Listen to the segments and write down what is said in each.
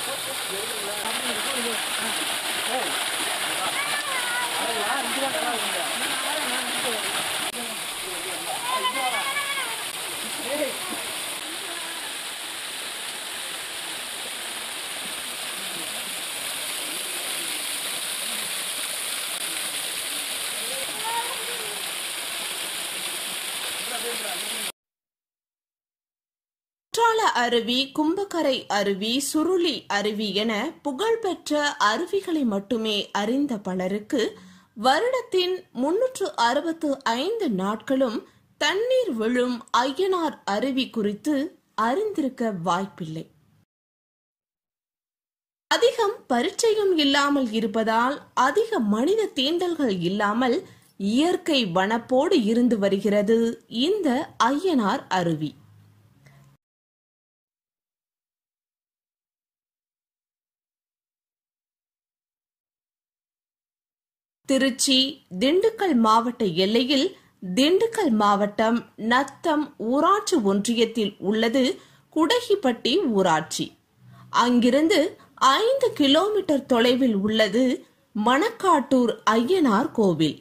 குற்றால அருவி கும்பக்கரை அருவி சுருளி அருவி என புகழ்பெற்ற அருவிகளை மட்டுமே அறிந்த பலருக்கு வருடத்தின் முன்னூற்று அறுபத்து ஐந்து நாட்களும் தண்ணீர் விழும் ஐயனார் அருவி குறித்து அறிந்திருக்க வாய்ப்பில்லை அதிகம் பரிச்சயம் இல்லாமல் இருப்பதால் அதிக மனித தீண்டல்கள் இல்லாமல் இயற்கை வனப்போடு இருந்து வருகிறது இந்த ஐயனார் அருவி திருச்சி திண்டுக்கல் மாவட்ட எல்லையில் திண்டுக்கல் மாவட்டம் நத்தம் ஊராட்சி ஒன்றியத்தில் உள்ளது குடகிப்பட்டி ஊராட்சி அங்கிருந்து ஐந்து கிலோமீட்டர் தொலைவில் உள்ளது மணக்காட்டூர் ஐயனார் கோவில்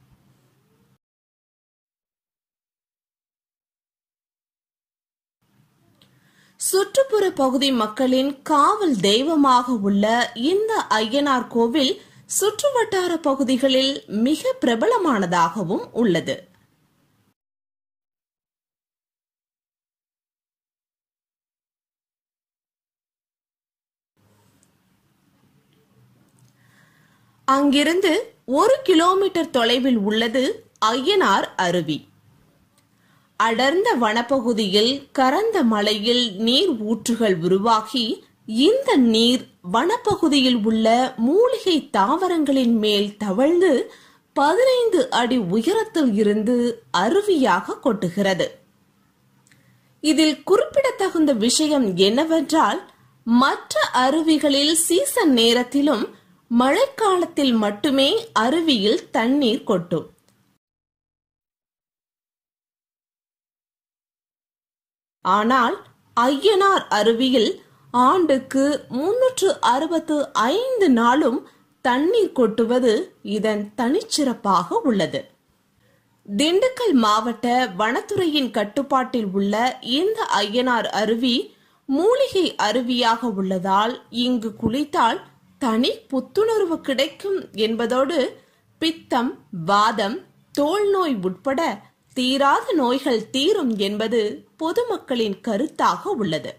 சுற்றுப்புற பகுதி மக்களின் காவல் தெய்வமாக உள்ள இந்த ஐயனார் கோவில் சுற்றுவட்டார பகுதிகளில் மிக பிரபலமானதாகவும் உள்ளது அங்கிருந்து ஒரு கிலோமீட்டர் தொலைவில் உள்ளது ஐயனார் அருவி அடர்ந்த வனப்பகுதியில் கரந்த மலையில் நீர் ஊற்றுகள் உருவாகி இந்த நீர் வனப்பகுதியில் உள்ள மூலிகை தாவரங்களின் மேல் தவழ்ந்து பதினைந்து அடி உயரத்தில் இருந்து அருவியாக கொட்டுகிறது இதில் குறிப்பிடத்தகுந்த விஷயம் என்னவென்றால் மற்ற அருவிகளில் சீசன் நேரத்திலும் மழைக்காலத்தில் மட்டுமே அருவியில் தண்ணீர் கொட்டும் ஆனால் ஐயனார் அருவியில் ஆண்டுக்கு முன்னூற்று அறுபத்து ஐந்து நாளும் தண்ணீர் கொட்டுவது இதன் தனிச்சிறப்பாக உள்ளது திண்டுக்கல் மாவட்ட வனத்துறையின் கட்டுப்பாட்டில் உள்ள இந்த ஐயனார் அருவி மூலிகை அருவியாக உள்ளதால் இங்கு குளித்தால் தனி புத்துணர்வு கிடைக்கும் என்பதோடு பித்தம் வாதம் தோல் நோய் உட்பட தீராத நோய்கள் தீரும் என்பது பொதுமக்களின் கருத்தாக உள்ளது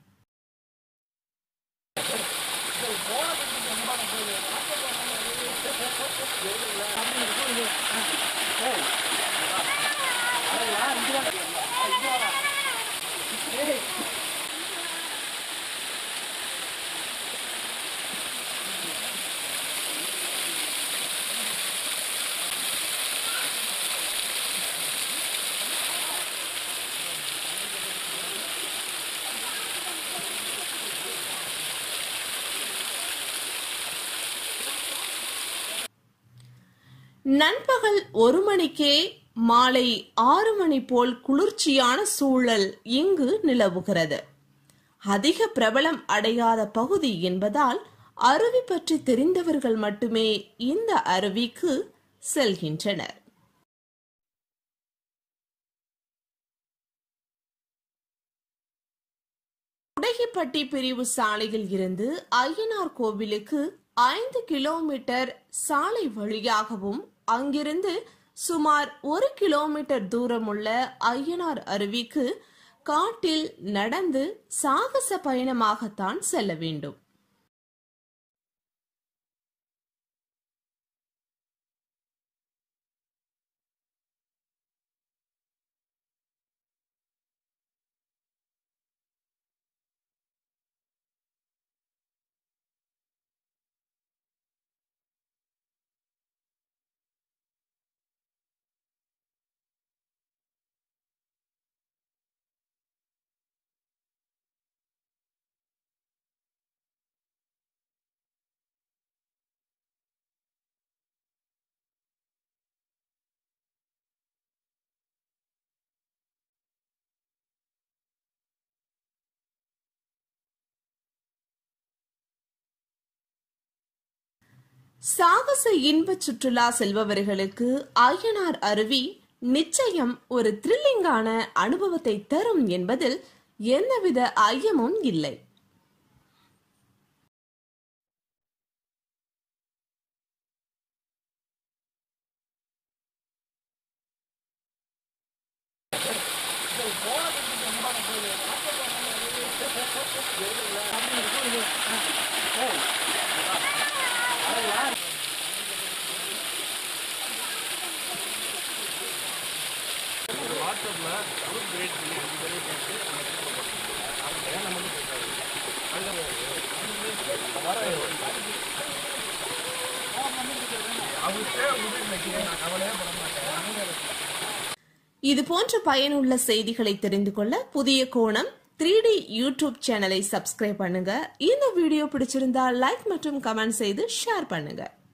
நண்பகல் ஒரு மணிக்கே மாலை ஆறு மணி போல் குளிர்ச்சியான சூழல் இங்கு நிலவுகிறது அதிக பிரபலம் அடையாத பகுதி என்பதால் அருவி பற்றி தெரிந்தவர்கள் மட்டுமே இந்த அருவிக்கு செல்கின்றனர் உடையப்பட்டி பிரிவு சாலையில் இருந்து ஐயனார் கோவிலுக்கு ஐந்து கிலோமீட்டர் சாலை வழியாகவும் அங்கிருந்து சுமார் ஒரு கிலோமீட்டர் தூரமுள்ள ஐயனார் அருவிக்கு காட்டில் நடந்து சாகச பயணமாகத்தான் செல்ல வேண்டும் சாகச இன்ப சுற்றுலா செல்பவர்களுக்கு ஐயனார் அருவி நிச்சயம் ஒரு த்ரில்லிங்கான அனுபவத்தை தரும் என்பதில் எந்தவித ஐயமும் இல்லை இது போன்ற பயனுள்ள செய்திகளை தெரிந்து கொள்ள புதிய கோணம் த்ரீ டி யூடியூப் சேனலை சப்ஸ்கிரைப் பண்ணுங்க இந்த வீடியோ பிடிச்சிருந்தா லைக் மற்றும் கமெண்ட் செய்து ஷேர் பண்ணுங்க